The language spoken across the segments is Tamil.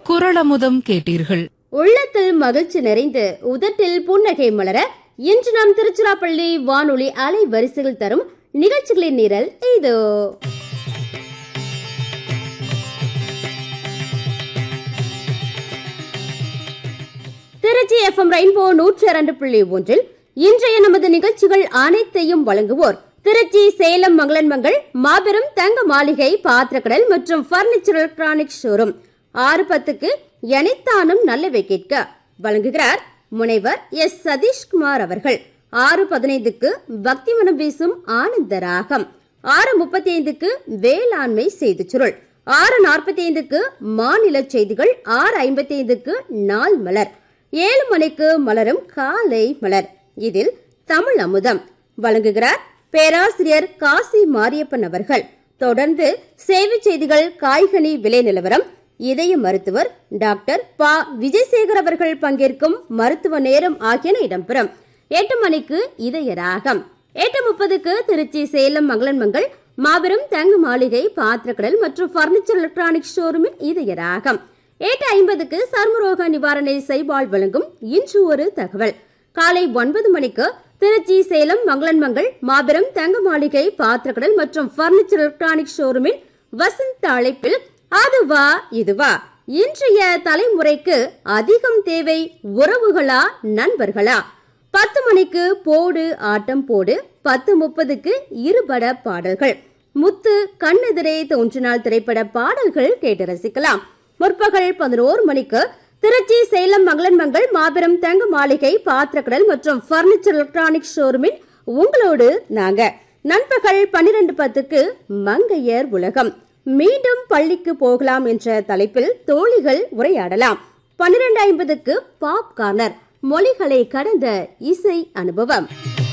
குரளமுதம் கேட்டீர்கள் உள்ளத்தில் மகிழ்ச்சி நிறைந்து உதட்டில் புன்னகை மலர இன்று நாம் திருச்சிராப்பள்ளி வானொலி அலை வரிசைகள் தரும் நிகழ்ச்சிகளின் நிரல் இதோ திருச்சி எஃப்எம் ரெயின்போ நூற்றி இரண்டு புள்ளி ஒன்றில் இன்றைய நமது நிகழ்ச்சிகள் அனைத்தையும் வழங்குவோர் திருச்சி சேலம் மங்களன்மங்கள் மாபெரும் தங்க மாளிகை பாத்திரக்கடல் மற்றும் பர்னிச்சர் எலக்ட்ரானிக் ஷோரூம் ஆறு பத்துக்கு எனைத்தானும் நல்லவை கேட்க வழங்குகிறார் முனைவர் எஸ் சதீஷ்குமார் அவர்கள் ஆறு பதினைந்துக்கு பக்தி மனம் வீசும் ஆனந்த ராகம் ஆறு முப்பத்தி ஐந்துக்கு வேளாண்மை செய்திச் சுருள் ஆறு நாற்பத்தி ஐந்துக்கு மாநில செய்திகள் ஆறு ஐம்பத்தி ஐந்துக்கு நாள் மலர் ஏழு மணிக்கு மலரும் காலை மலர் இதில் தமிழ் அமுதம் வழங்குகிறார் பேராசிரியர் காசி மாரியப்பன் அவர்கள் தொடர்ந்து சேவை செய்திகள் காய்கனி விலை நிலவரம் இதய மருத்துவர் டாக்டர் ப விஜயசேகர் அவர்கள் பங்கேற்கும் மருத்துவ நேரம் ஆகியன இடம்பெறும் எட்டு மணிக்கு இதய ராகம் எட்டு முப்பதுக்கு திருச்சி சேலம் மங்களன்மங்கள் மாபெரும் தங்க மாளிகை பாத்திரக்கடல் மற்றும் பர்னிச்சர் எலக்ட்ரானிக் ஷோரூமின் இதய ராகம் எட்டு ஐம்பதுக்கு சர்மரோக நிவாரண செய்பால் வழங்கும் இன்று ஒரு தகவல் காலை ஒன்பது மணிக்கு திருச்சி சேலம் மங்களன்மங்கள் மாபெரும் தங்க மாளிகை பாத்திரக்கடல் மற்றும் பர்னிச்சர் எலக்ட்ரானிக் ஷோரூமின் வசந்த அழைப்பில் அதுவா இதுவா இன்றைய தலைமுறைக்கு அதிகம் தேவை உறவுகளா நண்பர்களா பத்து மணிக்கு போடு ஆட்டம் போடு பத்து முப்பதுக்கு இருபட பாடல்கள் முத்து கண்ணெதிரே தோன்றினால் திரைப்பட பாடல்கள் கேட்டு ரசிக்கலாம் முற்பகல் பதினோரு மணிக்கு திருச்சி சேலம் மங்களன்மங்கள் மாபெரும் தங்க மாளிகை பாத்திரக்கடல் மற்றும் பர்னிச்சர் எலக்ட்ரானிக் ஷோரூமின் உங்களோடு நாங்க நண்பகல் பன்னிரண்டு பத்துக்கு மங்கையர் உலகம் மீண்டும் பள்ளிக்கு போகலாம் என்ற தலைப்பில் தோழிகள் உரையாடலாம் பன்னிரண்டு ஐம்பதுக்கு பாப் கார்னர் மொழிகளை கடந்த இசை அனுபவம்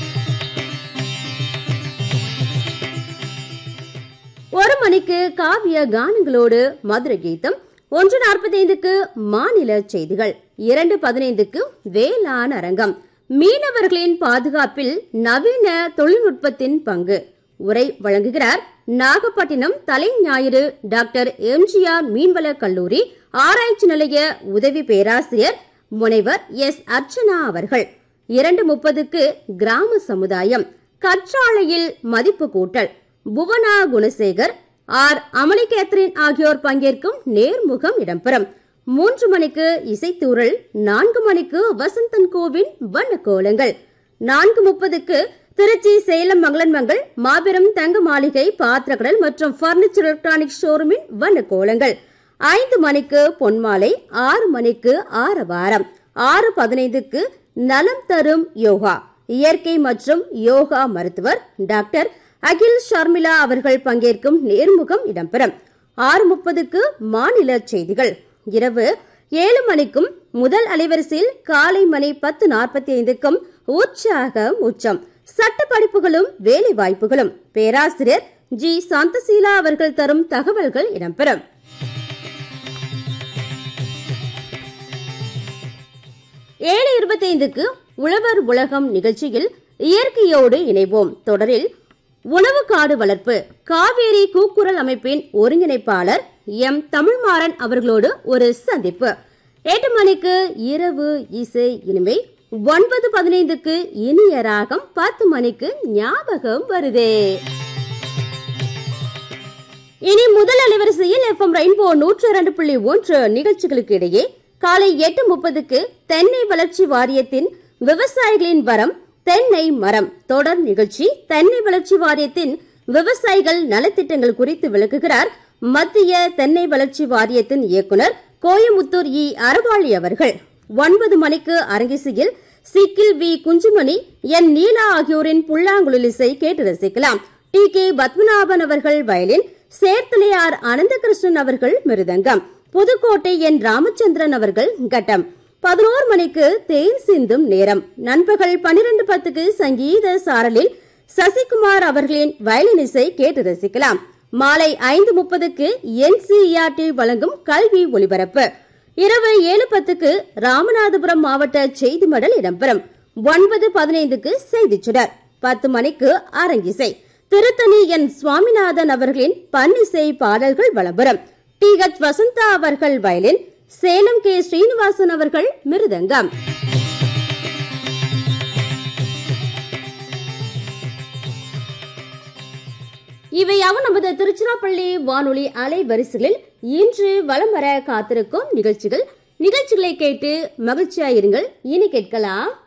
ஒரு மணிக்கு காவிய கானங்களோடு மதுரை கீதம் ஒன்று நாற்பத்தைந்துக்கு மாநில செய்திகள் இரண்டு பதினைந்துக்கு வேளாண் அரங்கம் மீனவர்களின் பாதுகாப்பில் நவீன தொழில்நுட்பத்தின் பங்கு உரை வழங்குகிறார் நாகப்பட்டினம் தலை ஞாயிறு டாக்டர் எம்ஜிஆர் மீன்வள கல்லூரி ஆராய்ச்சி நிலைய உதவி பேராசிரியர் முனைவர் எஸ் அர்ச்சனா அவர்கள் இரண்டு முப்பதுக்கு கிராம சமுதாயம் கற்றாழையில் மதிப்பு கூட்டல் புவனா குணசேகர் ஆர் அமளி கேத்ரின் ஆகியோர் பங்கேற்கும் நேர்முகம் இடம்பெறும் மூன்று மணிக்கு இசைத்தூரல் நான்கு மணிக்கு வசந்தன் கோவின் வண்ண கோலங்கள் நான்கு முப்பதுக்கு திருச்சி சேலம் மங்களன்மங்கள் மாபெரும் தங்க மாளிகை பாத்திரக்கடல் மற்றும் பர்னிச்சர் எலக்ட்ரானிக் ஷோரூமின் வண்ண கோலங்கள் ஐந்து மணிக்கு பொன்மாலை ஆறு மணிக்கு ஆரவாரம் ஆறு பதினைந்துக்கு நலம் தரும் யோகா இயற்கை மற்றும் யோகா மருத்துவர் டாக்டர் அகில் ஷர்மிளா அவர்கள் பங்கேற்கும் நேர்முகம் இடம்பெறும் ஆறு முப்பதுக்கு மாநில செய்திகள் இரவு ஏழு மணிக்கும் முதல் அலைவரிசையில் காலை மணி பத்து நாற்பத்தி ஐந்துக்கும் உற்சாகம் உச்சம் சட்ட படிப்புகளும் வேலை வாய்ப்புகளும் பேராசிரியர் ஜி சாந்தசீலா அவர்கள் தரும் தகவல்கள் இடம்பெறும் ஏழு இருபத்தைந்துக்கு உழவர் உலகம் நிகழ்ச்சியில் இயற்கையோடு இணைவோம் தொடரில் உணவு காடு வளர்ப்பு காவேரி கூக்குரல் அமைப்பின் ஒருங்கிணைப்பாளர் எம் தமிழ்மாறன் அவர்களோடு ஒரு சந்திப்பு எட்டு மணிக்கு இரவு இசை இனிமை ஒன்பது பதினைந்துக்கு இனிய ராகம் பத்து மணிக்கு ஞாபகம் வருதே இனி முதல் அலைவரிசையில் எஃப்எம் ரெயின்போ நூற்றி இரண்டு புள்ளி ஒன்று நிகழ்ச்சிகளுக்கு இடையே காலை எட்டு முப்பதுக்கு தென்னை வளர்ச்சி வாரியத்தின் விவசாயிகளின் வரம் தென்னை மரம் தொடர் நிகழ்ச்சி தென்னை வளர்ச்சி வாரியத்தின் விவசாயிகள் நலத்திட்டங்கள் குறித்து விளக்குகிறார் மத்திய தென்னை வளர்ச்சி வாரியத்தின் இயக்குனர் கோயமுத்தூர் இ அறவாளி அவர்கள் ஒன்பது மணிக்கு அரங்கிசையில் சிக்கில் வி குஞ்சுமணி என் நீலா ஆகியோரின் புல்லாங்குழல் இசை கேட்டு ரசிக்கலாம் டி கே பத்மநாபன் அவர்கள் வயலின் சேர்த்தலையார் அனந்தகிருஷ்ணன் அவர்கள் மிருதங்கம் புதுக்கோட்டை என் ராமச்சந்திரன் அவர்கள் கட்டம் பதினோரு மணிக்கு தேன் சிந்தும் நேரம் நண்பகல் பன்னிரண்டு பத்துக்கு சங்கீத சாரலில் சசிகுமார் அவர்களின் வயலின் இசை கேட்டு ரசிக்கலாம் மாலை ஐந்து முப்பதுக்கு என்சிஇஆர்டி வழங்கும் கல்வி ஒலிபரப்பு இரவு ஏழு பத்துக்கு ராமநாதபுரம் மாவட்ட செய்தி மடல் இடம்பெறும் ஒன்பது பதினைந்துக்கு செய்திச் சுடர் பத்து மணிக்கு அரங்கிசை திருத்தணி என் சுவாமிநாதன் அவர்களின் பன்னிசை பாடல்கள் வளம்பெறும் டி ஹெச் வசந்தா அவர்கள் வயலின் சேலம் கே ஸ்ரீனிவாசன் அவர்கள் மிருதங்கம் இவையாவும் நமது திருச்சிராப்பள்ளி வானொலி அலைவரிசைகளில் இன்று வலம் வர காத்திருக்கும் நிகழ்ச்சிகள் நிகழ்ச்சிகளை கேட்டு மகிழ்ச்சியாயிருங்கள் இனி கேட்கலாம்